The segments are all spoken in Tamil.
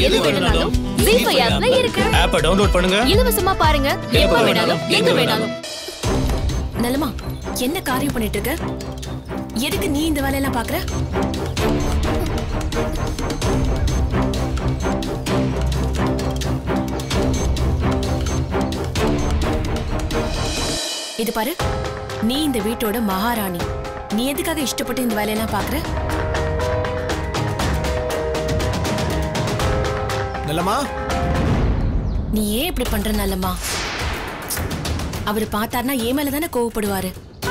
எது வேணும்னாலும் ஜீ ஃபைவ் ஆப்ல இருக்கு ஆப்பை டவுன்லோட் பண்ணுங்க இலவசமா பாருங்க எப்ப வேணாலும் எங்க வேணாலும் நலமா என்ன காரியம் பண்ணிட்டு இருக்க எதுக்கு நீ இந்த வேலையெல்லாம் பாக்குற இது பாரு நீ இந்த வீட்டோட மகாராணி நீ எதுக்காக இஷ்டப்பட்டு இந்த வேலையெல்லாம் பாக்குற நல்லம்மா நீ ஏன் இப்படி பண்ற நல்லம்மா அவர் பார்த்தாருன்னா ஏன் மேல தானே கோவப்படுவாரு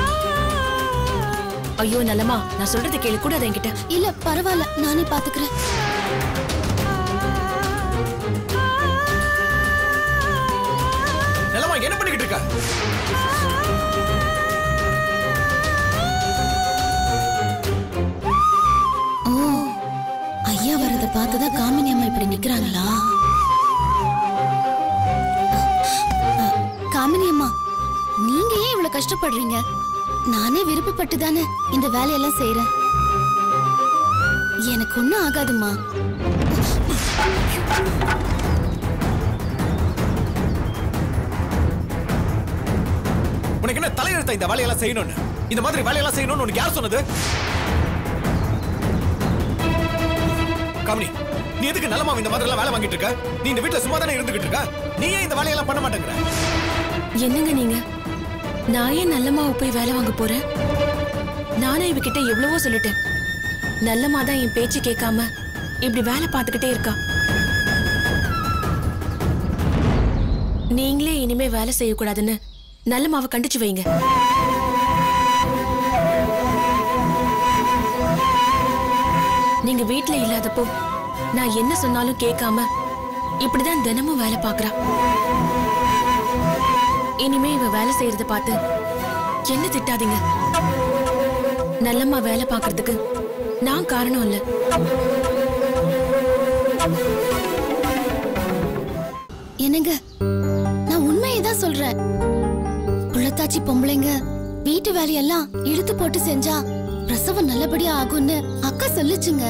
ஐயோ நல்லம்மா நான் சொல்றது கேளு கூட அதை என்கிட்ட இல்ல பரவாயில்ல நானே பாத்துக்கிறேன் நல்லம்மா என்ன பண்ணிக்கிட்டு இருக்க ஓ ஐயா வரத பார்த்ததா காமினி அம்மா இப்படி நிக்கிறாங்களா அ, காமினி அம்மா நீங்க ஏன் இவ்வளவு கஷ்டப்படுறீங்க நானே விருப்பப்பட்டு தானே இந்த வேலையெல்லாம் செய்யறேன் எனக்கு ஒண்ணும் ஆகாதும்மா உனக்கு என்ன தலையெழுத்த இந்த வேலையெல்லாம் செய்யணும்னு இந்த மாதிரி வேலையெல்லாம் செய்யணும்னு உனக்கு யார் சொன்னது காமினி நீ எதுக்கு நல்லமா இந்த மாதிரி எல்லாம் வேலை வாங்கிட்டு இருக்க நீ இந்த வீட்டுல சும்மா தானே இருந்துகிட்டு இருக்க நீ ஏன் இந்த வேலையெல்லாம் பண்ண மாட்டேங்கிற என்னங்க நீங்க நான் ஏன் நல்லம்மாவை போய் வேலை வாங்க போறேன் நானும் இவகிட்ட எவ்வளவோ சொல்லிட்டேன் நல்லம்மா தான் என் பேச்சு கேட்காம இப்படி வேலை பார்த்துக்கிட்டே இருக்கா நீங்களே இனிமே வேலை செய்யக்கூடாதுன்னு நல்லம்மாவை கண்டிச்சு வைங்க நீங்க வீட்ல இல்லாதப்போ நான் என்ன சொன்னாலும் கேட்காம இப்படிதான் தினமும் வேலை பார்க்கறா இனிமே இவ வேலை செய்யறத பார்த்து என்ன திட்டாதீங்க நல்லம்மா வேலை பார்க்கறதுக்கு நான் காரணம் இல்ல என்னங்க நான் உண்மையை தான் சொல்றேன் புள்ளத்தாச்சி பொம்பளைங்க வீட்டு வேலையெல்லாம் இழுத்து போட்டு செஞ்சா பிரசவம் நல்லபடியா ஆகும்னு அக்கா சொல்லுச்சுங்க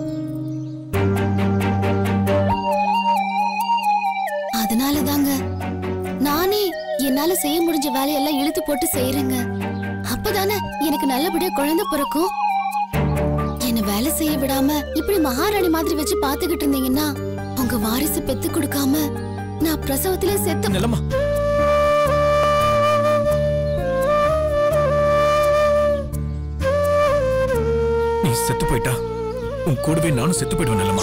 அதனால தாங்க நானே என்னால செய்ய முடிஞ்ச வேலையெல்லாம் இழுத்து போட்டு செய்யறேங்க அப்பதானே எனக்கு நல்லபடியா குழந்தை பிறக்கும் என்ன வேலை செய்ய விடாம இப்படி மகாராணி மாதிரி வச்சு பாத்துக்கிட்டு இருந்தீங்கன்னா உங்க வாரிசு பெத்து கொடுக்காம நான் பிரசவத்திலே செத்து நல்லம்மா நீ செத்து போயிட்டா உன் கூடவே நானும் செத்து போயிடுவேன் நல்லம்மா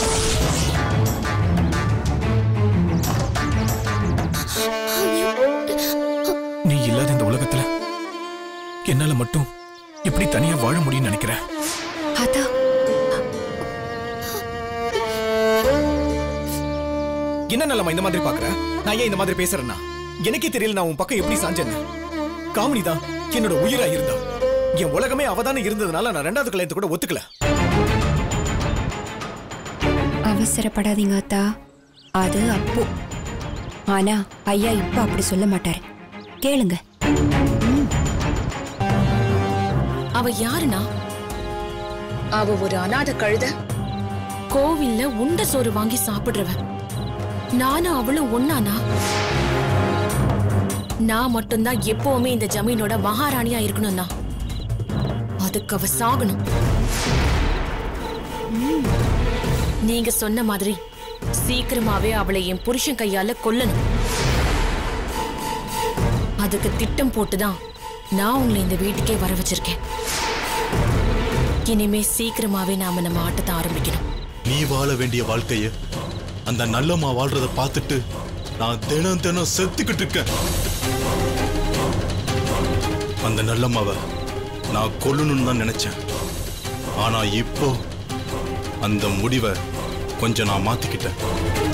நீ இல்லாத இந்த உலகத்துல என்னால மட்டும் எப்படி தனியா வாழ முடியும்னு நினைக்கிறேன் அதா என்ன நல்லம்மா இந்த மாதிரி பாக்குற நான் ஏன் இந்த மாதிரி பேசுறேன்னா எனக்கே தெரியல நான் உன் பக்கம் எப்படி சாஞ்சேன்னு காமெடி தான் என்னோட உயிரா இருந்தா என் உலகமே அவதானே இருந்ததுனால நான் ரெண்டாவது கல்யாணத்தை கூட ஒத்துக்கல அவசரப்படாதீங்க அத்தா அது அப்போ ஆனா ஐயா இப்ப அப்படி சொல்ல மாட்டாரு கேளுங்க அவ யாருனா அவ ஒரு அனாதை கழுத கோவில்ல உண்ட சோறு வாங்கி சாப்பிடுறவ நானும் அவளும் ஒன்னானா நான் மட்டும்தான் எப்பவுமே இந்த ஜமீனோட மகாராணியா இருக்கணும்னா அதுக்கு அவ சாகணும் ம். நீங்க சொன்ன மாதிரி சீக்கிரமாவே அவளை என் புருஷன் கையால கொல்லணும் அதுக்கு திட்டம் போட்டுதான் நான் உங்களை இந்த வீட்டுக்கே வர வச்சிருக்கேன் இனிமே சீக்கிரமாவே நாம நம்ம ஆட்டத்தை ஆரம்பிக்கணும் நீ வாழ வேண்டிய வாழ்க்கைய அந்த நல்லம்மா வாழ்றத பார்த்துட்டு நான் தினம் தினம் செத்துக்கிட்டு இருக்கேன் அந்த நல்லம்மாவை நான் கொல்லணும்னு தான் நினைச்சேன் ஆனா இப்போ அந்த முடிவை கொஞ்சம் நான் மாத்திக்கிட்டேன்